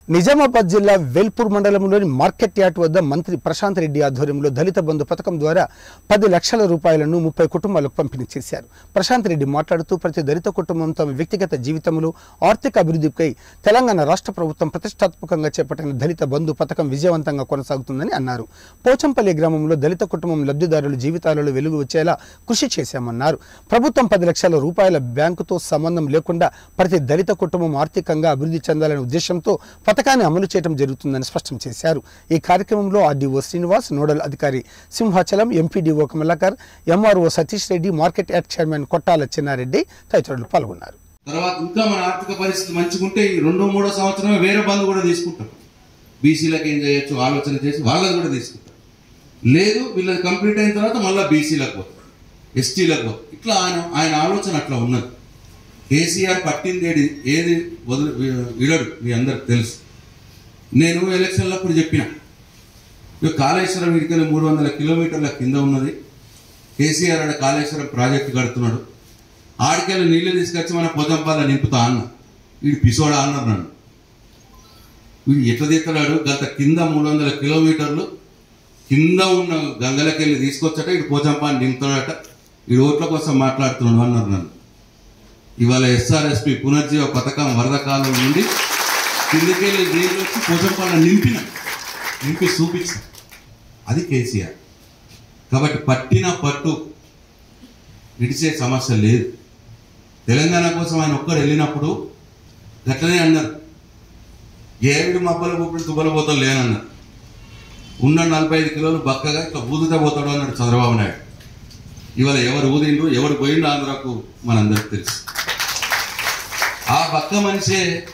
నిజామాబాద్ జిల్లా వేల్పూర్ మండలంలోని market yard వద్ద మంత్రి ప్రశాంత్ రెడ్డి ఆధ్వర్యంలో దళిత బంధు పథకం ద్వారా పది లక్షల రూపాయలను ముప్పై కుటుంబాలకు పంపిణీ చేశారు ప్రశాంత్ రెడ్డి మాట్లాడుతూ ప్రతి దళిత కుటుంబం తమ వ్యక్తిగత జీవితంలో ఆర్థిక అభివృద్ధిపై తెలంగాణ రాష్ట్ర ప్రభుత్వం ప్రతిష్టాత్మకంగా చేపట్టిన దళిత బంధు పథకం విజయవంతంగా కొనసాగుతుందని అన్నారు పోచంపల్లి గ్రామంలో దళిత కుటుంబం లబ్ధిదారుల జీవితాలలో వెలుగు వచ్చేలా కృషి చేశామన్నారు ప్రభుత్వం పది లక్షల రూపాయల బ్యాంకుతో సంబంధం లేకుండా ప్రతి దళిత కుటుంబం ఆర్థికంగా అభివృద్ధి చెందాలనే ఉద్దేశంతో పథకాన్ని అమలు చేయడం జరుగుతుందని స్పష్టం చేశారు ఈ కార్యక్రమంలో ఆర్డీఓ శ్రీనివాస్ నోడల్ అధికారి Simhachalam MPDO Kamalakar MRO Satish Reddy market yard chairman Kottala Chinnareddy తదితరులు పాల్గొన్నారు తర్వాత ఇంకా మన ఆర్థిక పరిస్థితి మంచిగుంటే ఈ రెండో మూడో సంవత్సరమే వేరే బంధు కూడా తీసుకుంటాం బీసీలకు ఏం చేయొచ్చు ఆలోచన చేసి వాళ్ళది కూడా తీసుకుంటాం లేదు వీళ్ళది కంప్లీట్ అయిన తర్వాత మళ్ళీ బీసీలకు పోతాం ఎస్టీలకు పోతాం ఇట్లా ఆయన ఆయన ఆలోచన అట్లా ఉన్నది కేసీఆర్ పట్టింది ఏది ఏది వదిలి విడడు మీ అందరికి తెలుసు నేను ఎలక్షన్లప్పుడు చెప్పిన ఇక కాళేశ్వరం ఇడికెళ్ళి మూడు వందల కిలోమీటర్ల కింద ఉన్నది కేసీఆర్ ఆడ కాళేశ్వరం ప్రాజెక్టు కడుతున్నాడు ఆడికెళ్ళి నీళ్లు తీసుకొచ్చి మన పొదంపాల నింపుతా అన్న వీడు పిసోడా అన్నారు నన్ను వీడు ఎట్లా తీస్తున్నాడు గత కింద మూడు వందల కిలోమీటర్లు కింద ఉన్న గంగలకెళ్ళి తీసుకొచ్చట ఇటు పోచంపాన్ని నింపుతాడట ఈ ఓట్ల కోసం మాట్లాడుతున్నాడు అన్నారు నన్ను ఇవాళ ఎస్ఆర్ఎస్పి పునర్జీవ పథకం వరద కాలం నుండి కిందకెళ్ళి నీళ్ళు వచ్చి పోచంపాలను నింపిన నింపి చూపించాం అది కేసీఆర్ కాబట్టి పట్టిన పట్టు విడిచే సమస్య లేదు తెలంగాణ కోసం ఆయన ఒక్కరు వెళ్ళినప్పుడు గట్లనే అన్నారు ఏడు మబ్బల గుప్పుడు తుబ్బల పోతాడు లేనన్నారు ఉన్న నలభై ఐదు కిలోలు బక్కగా ఇట్లా ఊదుతా పోతాడు అన్నాడు చంద్రబాబు నాయుడు ఇవాళ ఎవరు ఊదిండ్రు ఎవరు పోయిండు ఆంధ్రాకు మనందరికి తెలుసు ఆ బక్క మనిషే